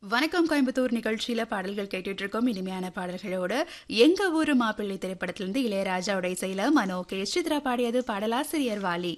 வணக்கம் கோயம்புத்தூர் நிகழ்ச்சியில பாடல்கள் கேட்டுட்டு இருக்கோம் இனிமையான பாடல்களோடு எங்க ஊரு மாப்பிள்ளை திரைப்படத்திலிருந்து இளையராஜாவோட இசையில மனோ கே சித்ரா பாடியது பாடலாசிரியர் வாலி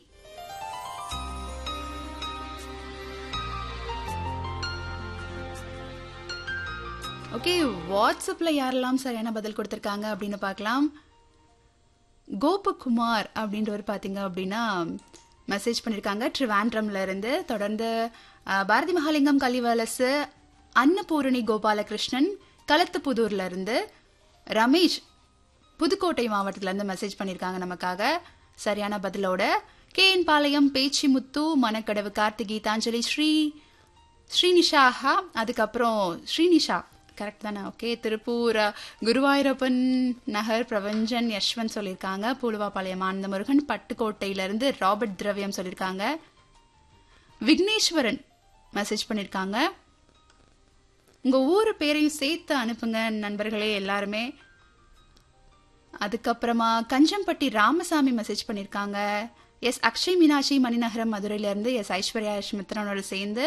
ஓகே வாட்ஸ்அப்ல யாரெல்லாம் சரியான பதில் கொடுத்திருக்காங்க அப்படின்னு பார்க்கலாம் கோபகுமார் அப்படின்றவர் பார்த்தீங்க அப்படின்னா மெசேஜ் பண்ணியிருக்காங்க ட்ரிவாண்ட்ரம்ல இருந்து தொடர்ந்து அஹ், பாரதி மகாலிங்கம் கலிவலசு அன்னபூரணி கோபாலகிருஷ்ணன் களத்துப்புதூர்ல இருந்து ரமேஷ் புதுக்கோட்டை மாவட்டத்துல இருந்து மெசேஜ் பண்ணியிருக்காங்க நமக்காக சரியான பதிலோட கே என் பாளையம் பேச்சிமுத்து மணக்கடவு கார்த்திகி கீதாஞ்சலி ஸ்ரீ ஸ்ரீனிஷாஹா அதுக்கப்புறம் ஸ்ரீனிஷா கரெக்ட் தானே ஓகே திருப்பூர் அஹ், குருவாயூரப்பன் நகர் பிரபஞ்சன் யஷ்வந்த் சொல்லியிருக்காங்க பூலுவாபாளையம் ஆனந்த முருகன் பட்டுக்கோட்டையிலிருந்து ராபர்ட் திரவியம் சொல்லியிருக்காங்க விக்னேஸ்வரன் மெசேஜ் பண்ணியிருக்காங்க உங்க ஊர் பேரையும் சேர்த்து அனுப்புங்க நண்பர்களே எல்லாருமே அதுக்கப்புறமா கஞ்சம்பட்டி ராமசாமி மெசேஜ் பண்ணியிருக்காங்க எஸ் அக்ஷய் மீனாட்சி மணிநகரம் மதுரையில இருந்து எஸ் ஐஸ்வர்யா மித்ரனோட சேர்ந்து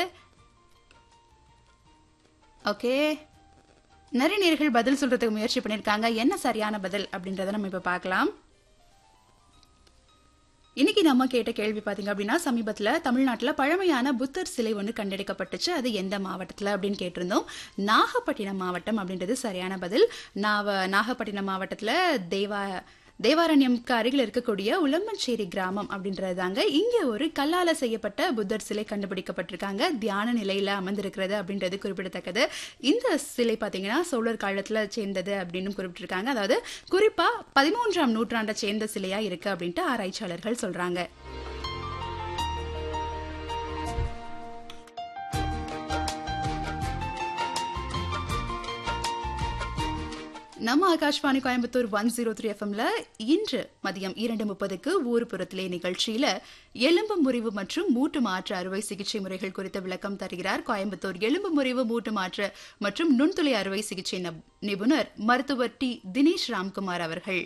ஓகே நிறைய நேர்கள் பதில் சொல்றதுக்கு முயற்சி பண்ணியிருக்காங்க என்ன சரியான பதில் அப்படின்றத நம்ம இப்ப பார்க்கலாம் இன்னைக்கு நம்ம கேட்ட கேள்வி பாத்தீங்க அப்படின்னா சமீபத்துல தமிழ்நாட்டுல பழமையான புத்தர் சிலை ஒன்று கண்டெடுக்கப்பட்டுச்சு அது எந்த மாவட்டத்துல அப்படின்னு கேட்டிருந்தோம் நாகப்பட்டினம் மாவட்டம் அப்படின்றது சரியான பதில் நாவ நாகப்பட்டினம் மாவட்டத்துல தேவா தேவாரண்யம்க்கு அருகில் இருக்கக்கூடிய உளம்பஞ்சேரி கிராமம் அப்படின்றது தாங்க இங்க ஒரு கல்லால செய்யப்பட்ட புத்தர் சிலை கண்டுபிடிக்கப்பட்டிருக்காங்க தியான நிலையில அமர்ந்திருக்கிறது அப்படின்றது குறிப்பிடத்தக்கது இந்த சிலை பாத்தீங்கன்னா சோழர் காலத்துல சேர்ந்தது அப்படின்னு குறிப்பிட்டிருக்காங்க அதாவது குறிப்பா பதிமூன்றாம் நூற்றாண்டை சேர்ந்த சிலையா இருக்கு அப்படின்ட்டு ஆராய்ச்சியாளர்கள் சொல்றாங்க நம்ம Akashvani Coimbatore one zero three எஃப்எம்ல இன்று மதியம் இரண்டு முப்பதுக்கு ஊர்புறத்திலே நிகழ்ச்சியில எலும்பு முறிவு மற்றும் மூட்டு மாற்று அறுவை சிகிச்சை முறைகள் குறித்த விளக்கம் தருகிறார் கோயம்புத்தூர் எலும்பு முறிவு மூட்டு மாற்று மற்றும் நுண்துளை அறுவை சிகிச்சை நப்- நிபுணர் மருத்துவர் டி தினேஷ் ராம்குமார் அவர்கள்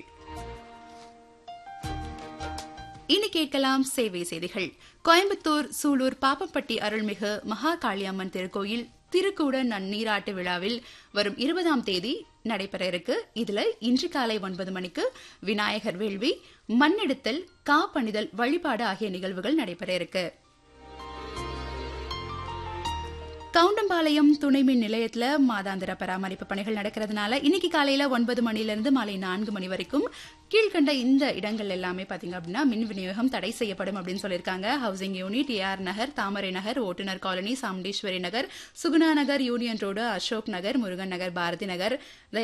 இனி கேட்கலாம் சேவை செய்திகள் கோயம்புத்தூர் சூலூர் பாப்பம்பட்டி அருள்மிகு மகா காளியம்மன் திருக்கோயில் திருக்கூட நன்னீராட்டு விழாவில் வரும் இருபதாம் தேதி நடைபெற இருக்கு இதுல இன்று காலை ஒன்பது மணிக்கு விநாயகர் வேள்வி மண்ணெடுத்தல் காப்பணிதல் வழிபாடு ஆகிய நிகழ்வுகள் நடைபெற இருக்கு கவுண்டம்பாளையம் துணை மின் நிலையத்துல மாதாந்திர பராமரிப்பு பணிகள் நடக்கிறதுனால இன்னைக்கு காலையில ஒன்பது மணில இருந்து மாலை நான்கு மணி வரைக்கும் கீழ்கண்ட இந்த இடங்கள் எல்லாமே பாத்தீங்க அப்படின்னா மின் விநியோகம் தடை செய்யப்படும் அப்படின்னு சொல்லியிருக்காங்க housing unit AR Nagar Thamarai Nagar ஓட்டுநர் colony Chamundeeswari Nagar Suguna Nagar union road Ashok Nagar Murugan Nagar Bharathi நகர்